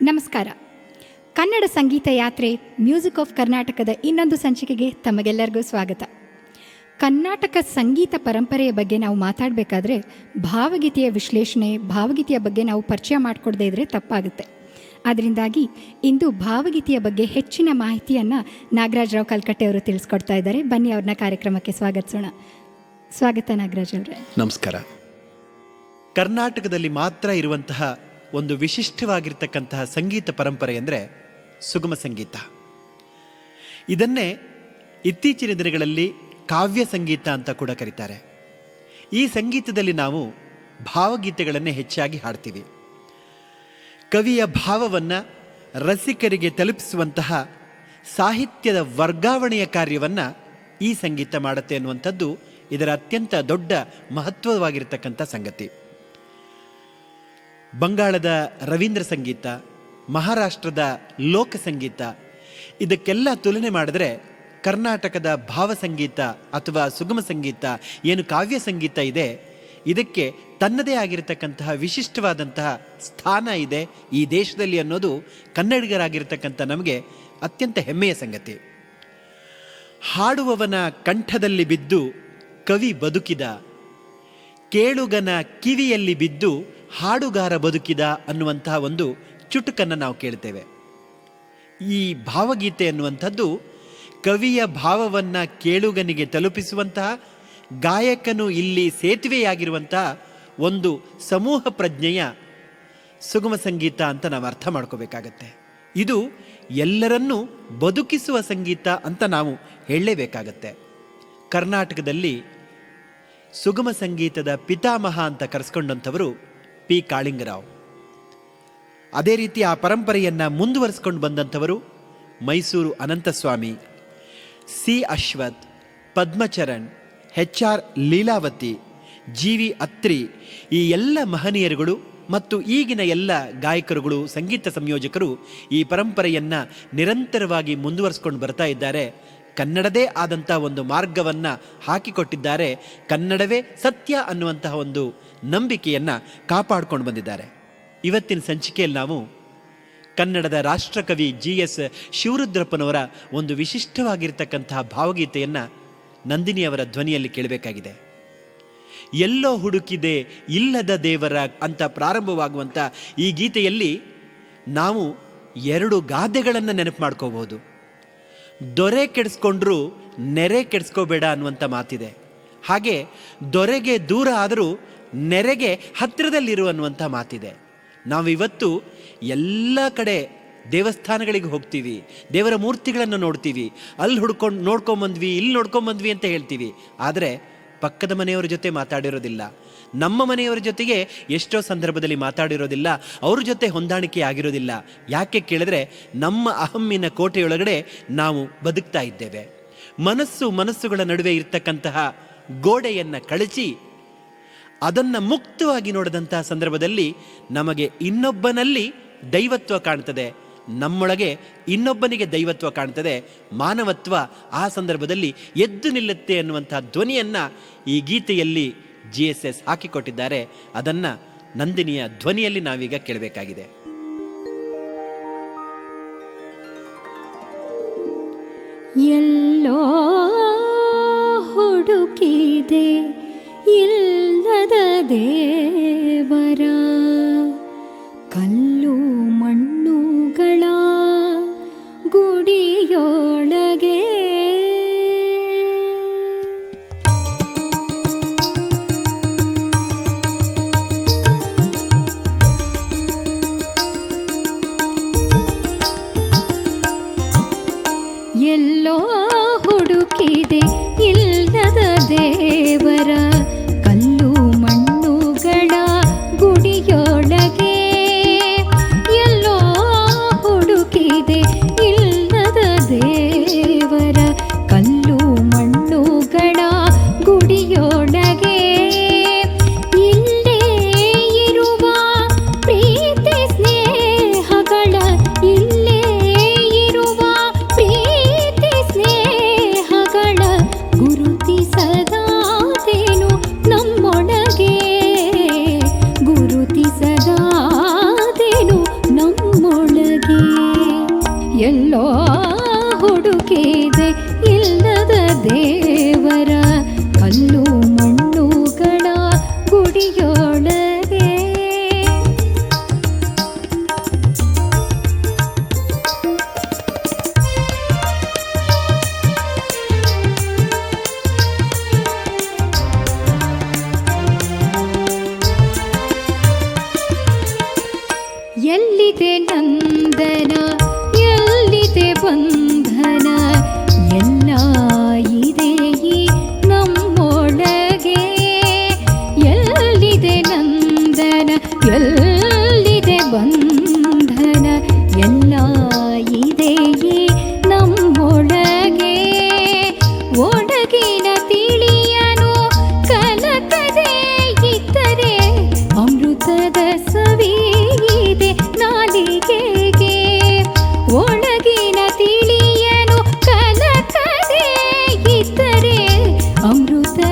ನಮಸ್ಕಾರ ಕನ್ನಡ ಸಂಗೀತ ಯಾತ್ರೆ music of ಕರ್ನಾಟಕದ ಇನ್ನೊಂದು ಸಂಚಿಕೆಗೆ ತಮಗೆಲ್ಲರಿಗೂ ಸ್ವಾಗತ ಕರ್ನಾಟಕ ಸಂಗೀತ ಪರಂಪರೆಯ ಬಗ್ಗೆ ನಾವು ಮಾತಾಡಬೇಕಾದ್ರೆ ಭಾವಗೀತೆಯ ವಿಶ್ಲೇಷಣೆ ಭಾವಗೀತೆಯ ಬಗ್ಗೆ ನಾವು ಪರಿಚಯ ಮಾಡಿಕೊಡದೇ ಇದ್ದರೆ ತಪ್ಪಾಗುತ್ತೆ ಅದರಿಂದಾಗಿ ಇಂದು ಭಾವಗೀತೆಯ ಬಗ್ಗೆ ಹೆಚ್ಚಿನ ಮಾಹಿತಿಯನ್ನು ನಾಗರಾಜರಾವ್ ಕಲ್ಕಟ್ಟೆ ಅವರು ತಿಳಿಸ್ಕೊಡ್ತಾ ಇದ್ದಾರೆ ಬನ್ನಿ ಅವ್ರನ್ನ ಕಾರ್ಯಕ್ರಮಕ್ಕೆ ಸ್ವಾಗತಿಸೋಣ ಸ್ವಾಗತ ನಾಗರಾಜ್ ಅವರೇ ನಮಸ್ಕಾರ ಕರ್ನಾಟಕದಲ್ಲಿ ಮಾತ್ರ ಇರುವಂತಹ ಒಂದು ವಿಶಿಷ್ಟವಾಗಿರ್ತಕ್ಕಂತಹ ಸಂಗೀತ ಪರಂಪರೆ ಅಂದರೆ ಸುಗಮ ಸಂಗೀತ ಇದನ್ನೇ ಇತ್ತೀಚಿನ ದಿನಗಳಲ್ಲಿ ಕಾವ್ಯ ಸಂಗೀತ ಅಂತ ಕೂಡ ಕರೀತಾರೆ ಈ ಸಂಗೀತದಲ್ಲಿ ನಾವು ಭಾವಗೀತೆಗಳನ್ನೇ ಹೆಚ್ಚಾಗಿ ಹಾಡ್ತೀವಿ ಕವಿಯ ಭಾವವನ್ನು ರಸಿಕರಿಗೆ ತಲುಪಿಸುವಂತಹ ಸಾಹಿತ್ಯದ ವರ್ಗಾವಣೆಯ ಕಾರ್ಯವನ್ನು ಈ ಸಂಗೀತ ಮಾಡುತ್ತೆ ಅನ್ನುವಂಥದ್ದು ಇದರ ಅತ್ಯಂತ ದೊಡ್ಡ ಮಹತ್ವವಾಗಿರ್ತಕ್ಕಂಥ ಸಂಗತಿ ಬಂಗಾಳದ ರವೀಂದ್ರ ಸಂಗೀತ ಮಹಾರಾಷ್ಟ್ರದ ಲೋಕ ಸಂಗೀತ ಇದಕ್ಕೆಲ್ಲ ತುಲನೆ ಮಾಡಿದ್ರೆ ಕರ್ನಾಟಕದ ಭಾವಸಂಗೀತ ಅಥವಾ ಸುಗಮ ಸಂಗೀತ ಏನು ಕಾವ್ಯ ಸಂಗೀತ ಇದೆ ಇದಕ್ಕೆ ತನ್ನದೇ ಆಗಿರತಕ್ಕಂತಹ ವಿಶಿಷ್ಟವಾದಂತಹ ಸ್ಥಾನ ಇದೆ ಈ ದೇಶದಲ್ಲಿ ಅನ್ನೋದು ಕನ್ನಡಿಗರಾಗಿರ್ತಕ್ಕಂಥ ನಮಗೆ ಅತ್ಯಂತ ಹೆಮ್ಮೆಯ ಸಂಗತಿ ಹಾಡುವವನ ಕಂಠದಲ್ಲಿ ಬಿದ್ದು ಕವಿ ಬದುಕಿದ ಕೇಳುಗನ ಕಿವಿಯಲ್ಲಿ ಬಿದ್ದು ಹಾಡುಗಾರ ಬದುಕಿದ ಅನ್ನುವಂತಹ ಒಂದು ಚುಟುಕನ್ನು ನಾವು ಕೇಳ್ತೇವೆ ಈ ಭಾವಗೀತೆ ಅನ್ನುವಂಥದ್ದು ಕವಿಯ ಭಾವವನ್ನ ಕೇಳುಗನಿಗೆ ತಲುಪಿಸುವಂತಹ ಗಾಯಕನು ಇಲ್ಲಿ ಸೇತುವೆಯಾಗಿರುವಂತಹ ಒಂದು ಸಮೂಹ ಪ್ರಜ್ಞೆಯ ಸುಗಮ ಸಂಗೀತ ಅಂತ ನಾವು ಅರ್ಥ ಮಾಡ್ಕೋಬೇಕಾಗತ್ತೆ ಇದು ಎಲ್ಲರನ್ನೂ ಬದುಕಿಸುವ ಸಂಗೀತ ಅಂತ ನಾವು ಹೇಳಲೇಬೇಕಾಗತ್ತೆ ಕರ್ನಾಟಕದಲ್ಲಿ ಸುಗಮ ಸಂಗೀತದ ಪಿತಾಮಹ ಅಂತ ಕರೆಸ್ಕೊಂಡಂಥವರು ಪಿ ಕಾಳಿಂಗರಾವ್ ಅದೇ ರೀತಿ ಆ ಪರಂಪರೆಯನ್ನು ಮುಂದುವರಿಸ್ಕೊಂಡು ಬಂದಂಥವರು Mysore Anantaswamy C Ashwath Padmacharan H R Leelavathi G V Atri ಈ ಎಲ್ಲ ಮಹನೀಯರುಗಳು ಮತ್ತು ಈಗಿನ ಎಲ್ಲ ಗಾಯಕರುಗಳು ಸಂಗೀತ ಸಂಯೋಜಕರು ಈ ಪರಂಪರೆಯನ್ನು ನಿರಂತರವಾಗಿ ಮುಂದುವರಿಸ್ಕೊಂಡು ಬರ್ತಾ ಇದ್ದಾರೆ ಕನ್ನಡದೇ ಆದಂತಹ ಒಂದು ಮಾರ್ಗವನ್ನು ಹಾಕಿಕೊಟ್ಟಿದ್ದಾರೆ ಕನ್ನಡವೇ ಸತ್ಯ ಅನ್ನುವಂತಹ ಒಂದು ನಂಬಿಕೆಯನ್ನು ಕಾಪಾಡಿಕೊಂಡು ಬಂದಿದ್ದಾರೆ ಇವತ್ತಿನ ಸಂಚಿಕೆಯಲ್ಲಿ ನಾವು ಕನ್ನಡದ ರಾಷ್ಟ್ರಕವಿ ಜಿ ಎಸ್ ಶಿವರುದ್ರಪ್ಪನವರ ಒಂದು ವಿಶಿಷ್ಟವಾಗಿರ್ತಕ್ಕಂತಹ ಭಾವಗೀತೆಯನ್ನು ನಂದಿನಿಯವರ ಧ್ವನಿಯಲ್ಲಿ ಕೇಳಬೇಕಾಗಿದೆ ಎಲ್ಲೋ ಹುಡುಕಿದೆ ಇಲ್ಲದ ದೇವರ ಅಂತ ಪ್ರಾರಂಭವಾಗುವಂಥ ಈ ಗೀತೆಯಲ್ಲಿ ನಾವು ಎರಡು ಗಾದೆಗಳನ್ನು ನೆನಪು ಮಾಡ್ಕೋಬಹುದು ದೊರೆ ಕೆಡಿಸ್ಕೊಂಡ್ರು ನೆರೆ ಕೆಡಿಸ್ಕೋಬೇಡ ಅನ್ನುವಂಥ ಮಾತಿದೆ ಹಾಗೆ ದೊರೆಗೆ ದೂರ ಆದರೂ ನೆರೆಗೆ ಹತ್ತಿರದಲ್ಲಿರು ಅನ್ನುವಂಥ ಮಾತಿದೆ ನಾವು ಇವತ್ತು ಎಲ್ಲ ಕಡೆ ದೇವಸ್ಥಾನಗಳಿಗೆ ಹೋಗ್ತೀವಿ ದೇವರ ಮೂರ್ತಿಗಳನ್ನು ನೋಡ್ತೀವಿ ಅಲ್ಲಿ ಹುಡ್ಕೊಂಡು ನೋಡ್ಕೊಂಬಂದ್ವಿ ಇಲ್ಲಿ ನೋಡ್ಕೊಂಬಂದ್ವಿ ಅಂತ ಹೇಳ್ತೀವಿ ಆದರೆ ಪಕ್ಕದ ಮನೆಯವರ ಜೊತೆ ಮಾತಾಡಿರೋದಿಲ್ಲ ನಮ್ಮ ಮನೆಯವರ ಜೊತೆಗೆ ಎಷ್ಟೋ ಸಂದರ್ಭದಲ್ಲಿ ಮಾತಾಡಿರೋದಿಲ್ಲ ಅವ್ರ ಜೊತೆ ಹೊಂದಾಣಿಕೆ ಆಗಿರೋದಿಲ್ಲ ಯಾಕೆ ಕೇಳಿದ್ರೆ ನಮ್ಮ ಅಹಮ್ಮಿನ ಕೋಟೆಯೊಳಗಡೆ ನಾವು ಬದುಕ್ತಾ ಇದ್ದೇವೆ ಮನಸ್ಸು ಮನಸ್ಸುಗಳ ನಡುವೆ ಇರ್ತಕ್ಕಂತಹ ಗೋಡೆಯನ್ನು ಕಳಚಿ ಅದನ್ನು ಮುಕ್ತವಾಗಿ ನೋಡಿದಂತಹ ಸಂದರ್ಭದಲ್ಲಿ ನಮಗೆ ಇನ್ನೊಬ್ಬನಲ್ಲಿ ದೈವತ್ವ ಕಾಣ್ತದೆ ನಮ್ಮೊಳಗೆ ಇನ್ನೊಬ್ಬನಿಗೆ ದೈವತ್ವ ಕಾಣ್ತದೆ ಮಾನವತ್ವ ಆ ಸಂದರ್ಭದಲ್ಲಿ ಎದ್ದು ನಿಲ್ಲುತ್ತೆ ಅನ್ನುವಂತಹ ಧ್ವನಿಯನ್ನು ಈ ಗೀತೆಯಲ್ಲಿ ಜಿ ಎಸ್ ಎಸ್ ಹಾಕಿಕೊಟ್ಟಿದ್ದಾರೆ ಅದನ್ನು ನಂದಿನಿಯ ಧ್ವನಿಯಲ್ಲಿ ನಾವೀಗ ಕೇಳಬೇಕಾಗಿದೆ ಎಲ್ಲೋ ಹುಡುಕಿದೆ ಇಲ್ಲದ ದೇವರ ಕಲ್ಲು ಮಣ್ಣುಗಳ ಗುಡಿಯೊಳಗೆ ಎಲ್ಲೋ ಹುಡುಕಿದೆ ಇಲ್ಲದ ದೇವರ ಕಲ್ಲು ಮಣ್ಣುಗಳ ಗುಡಿಯೊಳಗೆ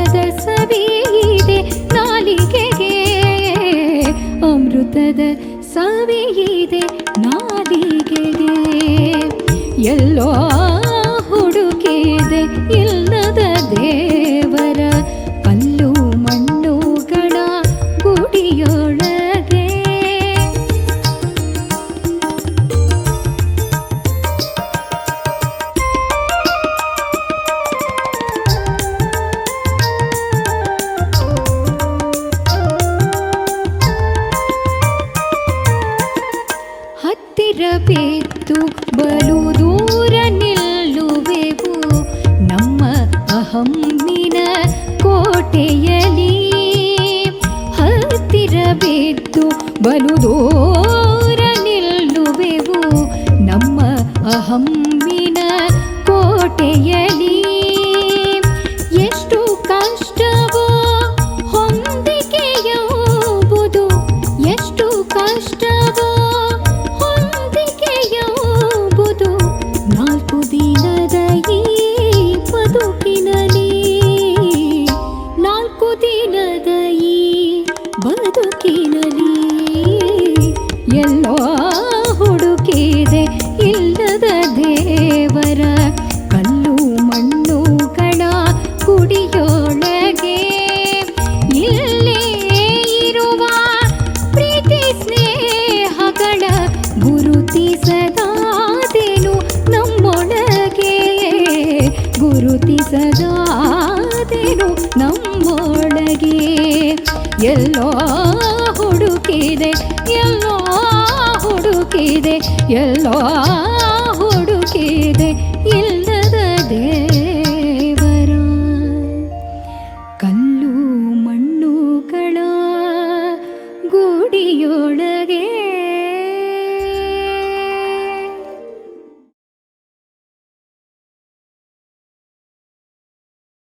ಅಮೃತದ ಸವಿಯಿದೆ ನಾಲಿಗೆಗೆ ಅಮೃತದ ಸವಿಯಿದೆ ನಾಲಿಗೆಗೆ ಎಲ್ಲೋ ಹುಡುಕಿದೆ ಇಲ್ಲದ ದೇವರ ಕಲ್ಲು ಮಣ್ಣುಗಳ ಗುಡಿಯೊಳಗೆ ಹತ್ತಿರ ಬಿದ್ದು ಬಲು ದೂರ ನಿಲ್ಲುವೆವು ನಮ್ಮ ಅಹಮ್ಮಿನ ಕೋಟೆಯಲಿ ಹತ್ತಿರ ಬಿದ್ದು ಬಲು ದೂರ ನಿಲ್ಲುವೆವು ನಮ್ಮ ಅಹಮ್ಮಿನ ಕೋಟೆಯಲಿ ಎಷ್ಟು ಕಷ್ಟವೋ ಹೊಂದಿಕೆಯುವುದು ಎಷ್ಟು ಕಷ್ಟವೋ ಹೊಂದಿಕೆಯುವುದು ನಾಲ್ಕು ದಿನದ ಈ ಬದುಕಿನಲ್ಲಿ ನಾಲ್ಕು ದಿನದ ಈ ಬದುಕಿನಲ್ಲಿ ಎಲ್ಲೋ ಹುಡುಕಿದೆ ಇಲ್ಲದ ದೇವರ ಕಲ್ಲು ಮಣ್ಣುಗಳ ಕುಡಿಯೊಳಗೆ ಇಲ್ಲೇ ಇರುವ ಪ್ರೀತಿ ಸ್ನೇಹಗಳ ಗುರುತಿಸದಾದೇನು ನಮ್ಮೊಳಗೆ ಗುರುತಿಸದಾದೇನು ನಮ್ಮೊಳಗೆ ಎಲ್ಲೋ ಹುಡುಕಿದೆ ಎಲ್ಲೋ ಹುಡುಕಿದೆ ಎಲ್ಲೋ